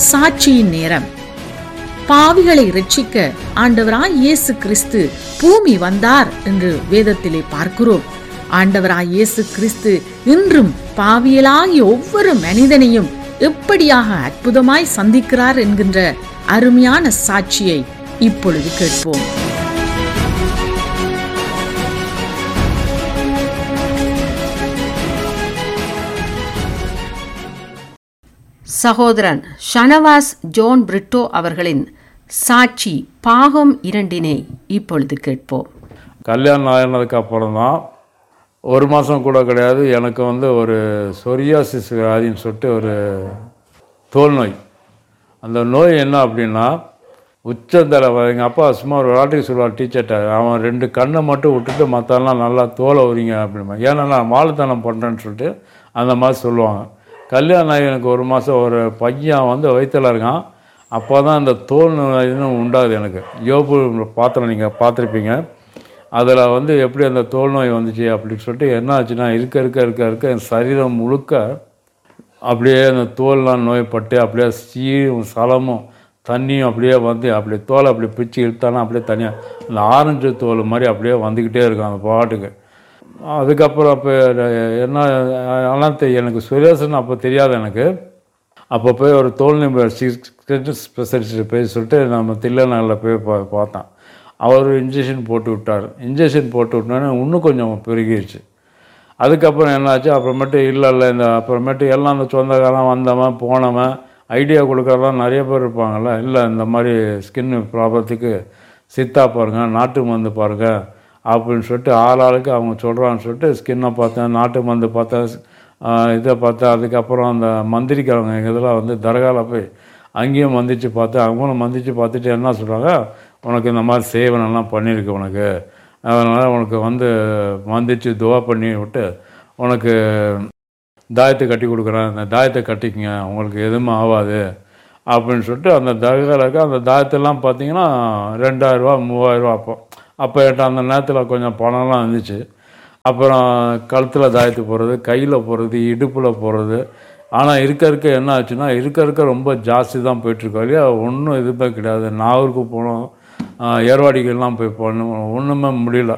சாட்சியின் நேரம் பாவிகளை ரட்சிக்க ஆண்டவராய் இயேசு கிறிஸ்து பூமி வந்தார் என்று வேதத்திலே பார்க்கிறோம் ஆண்டவராய் இயேசு கிறிஸ்து இன்றும் பாவியலாகிய ஒவ்வொரு மனிதனையும் எப்படியாக அற்புதமாய் சந்திக்கிறார் என்கின்ற அருமையான சாட்சியை இப்பொழுது கேட்போம் சகோதரன் ஷனவாஸ் ஜோன் பிரிட்டோ அவர்களின் சாட்சி பாகம் இரண்டினை இப்பொழுது கேட்போம் கல்யாணம் ஆகினதுக்கு அப்புறம் தான் ஒரு மாதம் கூட கிடையாது எனக்கு வந்து ஒரு சொரியாசிஸ் வியாதின்னு சொல்லிட்டு ஒரு தோல் நோய் அந்த நோய் என்ன அப்படின்னா உச்சந்தலை எங்கள் அப்பா சும்மா ஒரு விளாட்டுக்கு சொல்லுவார் டீச்சர்கிட்ட அவன் ரெண்டு கண்ணை மட்டும் விட்டுட்டு மற்றெல்லாம் நல்லா தோலை உரிங்க அப்படிமா ஏன்னா நான் வாழைத்தனம் பண்ணுறேன்னு சொல்லிட்டு அந்த மாதிரி சொல்லுவாங்க கல்யாணம் ஆகி எனக்கு ஒரு மாதம் ஒரு பையன் வந்து வயிற்றில் இருக்கான் அப்போ தான் இந்த தோல் நோய் இன்னும் உண்டாகுது எனக்கு யோபு பாத்திரம் நீங்கள் பார்த்துருப்பீங்க அதில் வந்து எப்படி அந்த தோல் நோய் வந்துச்சு அப்படின்னு சொல்லிட்டு என்ன ஆச்சுன்னா இருக்க இருக்க இருக்க இருக்க என் சரீரம் முழுக்க அப்படியே அந்த தோல்லாம் நோய்பட்டு அப்படியே சீயும் சலமும் தண்ணியும் அப்படியே வந்து அப்படியே தோலை அப்படியே பிச்சு இழுத்தாலும் அப்படியே தனியாக அந்த ஆரஞ்சு தோல் மாதிரி அப்படியே வந்துக்கிட்டே இருக்கும் அந்த பாட்டுக்கு அதுக்கப்புறம் அப்போ என்ன ஆனால் தெ- எனக்கு சுரேசன் அப்போ தெரியாது எனக்கு அப்போ போய் ஒரு தோல் நிபுணர் சிக்ஸ் ஸ்பெஷலிஸ்ட் போய் சொல்லிட்டு நம்ம தில்லநகரில் போய் பா பார்த்தேன் அவர் இன்ஜெக்ஷன் போட்டு விட்டார் இன்ஜெக்ஷன் போட்டு விட்டோன்னே இன்னும் கொஞ்சம் பெருகிடுச்சு அதுக்கப்புறம் என்னாச்சு அப்புறமேட்டு இல்லை இல்லை இந்த அப்புறமேட்டு எல்லாம் அந்த சொந்தக்காரன் வந்தவன் போனவன் ஐடியா கொடுக்குறதெல்லாம் நிறைய பேர் இருப்பாங்கல்ல இல்லை இந்த மாதிரி ஸ்கின் ப்ராப்ளத்துக்கு சித்தா பாருங்க நாட்டு மருந்து பாருங்க அப்படின்னு சொல்லிட்டு ஆள் ஆளுக்கு அவங்க சொல்கிறான்னு சொல்லிட்டு ஸ்கின்னை பார்த்தேன் நாட்டு மருந்து பார்த்தேன் ஆஹ் இதை பார்த்தேன் அதுக்கப்புறம் அந்த மந்திரிக்காரங்க இதெல்லாம் வந்து தர்கால போய் அங்கேயும் மந்திச்சு பார்த்தேன் அவங்களும் மந்திச்சு பார்த்துட்டு என்ன சொல்கிறாங்க உனக்கு இந்த மாதிரி சேவனெல்லாம் பண்ணியிருக்கு உனக்கு அதனால் உனக்கு வந்து மந்திச்சு துவா பண்ணி விட்டு உனக்கு தாயத்தை கட்டி கொடுக்குறேன் அந்த தாயத்தை கட்டிக்கங்க உங்களுக்கு எதுவுமே ஆகாது அப்படின்னு சொல்லிட்டு அந்த தகவலுக்கு அந்த தாயத்தெல்லாம் பார்த்தீங்கன்னா ரெண்டாயிரரூவா மூவாயிரரூவா அப்போ அப்போ என்கிட்ட அந்த நேரத்தில் கொஞ்சம் பணம்லாம் இருந்துச்சு அப்புறம் கழுத்தில் தாயத்து போடுறது கையில் போடுறது இடுப்பில் போடுறது ஆனால் இருக்க இருக்க என்ன ஆச்சுன்னா இருக்க இருக்க ரொம்ப ஜாஸ்தி தான் போயிட்டுருக்கோம் இல்லையா ஒன்றும் எதுவுமே கிடையாது நாகூருக்கு போனோம் ஆஹ் ஏர்வாடிக்கெல்லாம் போய் போனோம் ஒன்றுமே முடியல